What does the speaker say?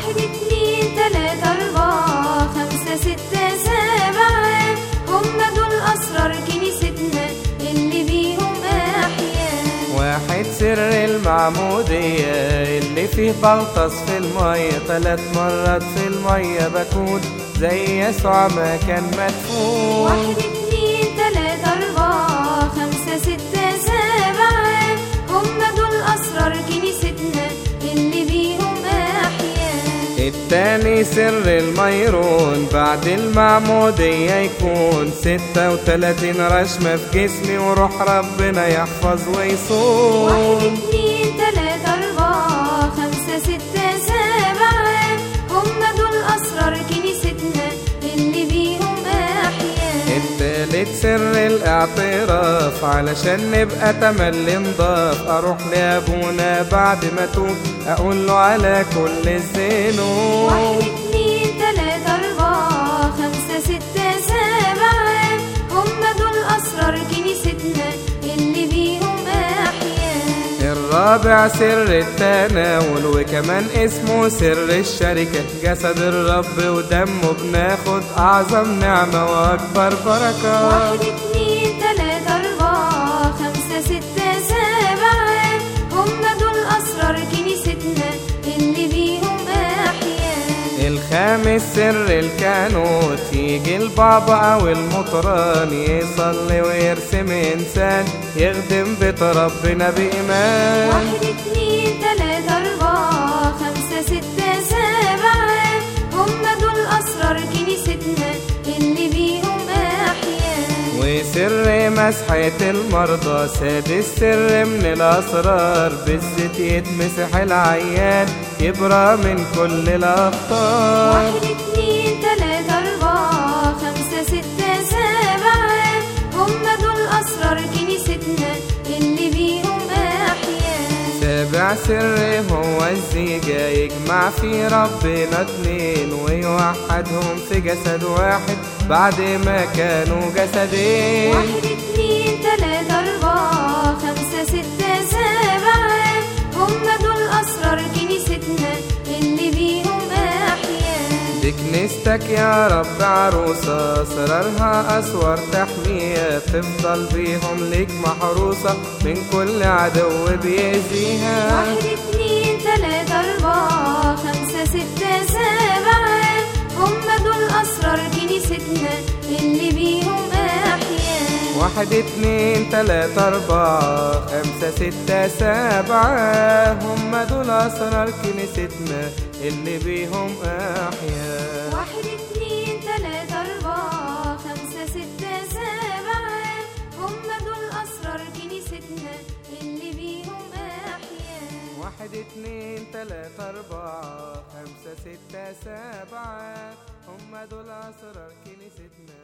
واحد اتنين تلاتة أربعة خمسة ستة سبعة هم دول أسرار كنيستنا اللي بيهم أحياء واحد سر المعمودية اللي فيه بغطس في المية ثلاث مرات في المية بكون زي يسوع ما كان مدفون واحد اتنين تلاتة أربعة خمسة ستة سبعة هم دول أسرار كنيستنا اللي بيهم أحياء التاني سر الميرون بعد المعمودية يكون ستة وتلاتين رشمة في جسمي وروح ربنا يحفظ واحد ويصون اتنين تلاتة أربعة خمسة ستة سبعة هم دول أسرار كنيستنا اللي بيهم أحياء التالت سر الاعتراف علشان نبقى تملي نضاف اروح لابونا بعد ما توب اقول له على كل الذنوب واحد اتنين تلاتة أربعة خمسة ستة سبعة هم دول أسرار كنيستنا اللي بيهم أحياء الرابع سر التناول وكمان اسمه سر الشركة جسد الرب ودمه بناخد أعظم نعمة وأكبر بركة واحد اتنين تلاتة أربعة خمسة ستة سبعة هم دول أسرار كنيستنا اللي بيهم أحياء الخامس سر الكانوت يجي البابا أو المطران يصلي ويرسم إنسان يخدم بيت ربنا بإيمان واحد اتنين تلاتة أربعة خمسة ستة سبعة هم دول أسرار كنيستنا اللي بيهم أحياء وسر مسحة المرضى سادس سر من الأسرار بالزيت يتمسح العيان يبرى من كل الأخطار واحد اتنين تلاتة أربعة خمسة ستة سبعة هم دول أسرار كنيستنا اللي بيهم أحياء سابع سر هو الزيجة يجمع في ربنا اتنين ويوحدهم في جسد واحد بعد ما كانوا جسدين واحد اتنين تلاتة أربعة خمسة ستة سبعة هم دول أسرار كنيستنا اللي بيهم أحياء دي كنيستك يا رب عروسة أسرارها أسوار تحمية تفضل بيهم ليك محروسة من كل عدو بيأذيها واحد اتنين تلاتة أربعة خمسة ستة سبعة هم دول أسرار كنيستنا اللي بيهم أحياء واحد اتنين تلاتة أربعة خمسة ستة سبعة هم دول أسرار كنيستنا اللي بيهم أحياء واحد اتنين تلاتة أربعة خمسة ستة سبعة هم دول أسرار كنيستنا اللي بيهم أحياء واحد اتنين تلاتة أربعة خمسة ستة سبعة هم دول أسرار كنيستنا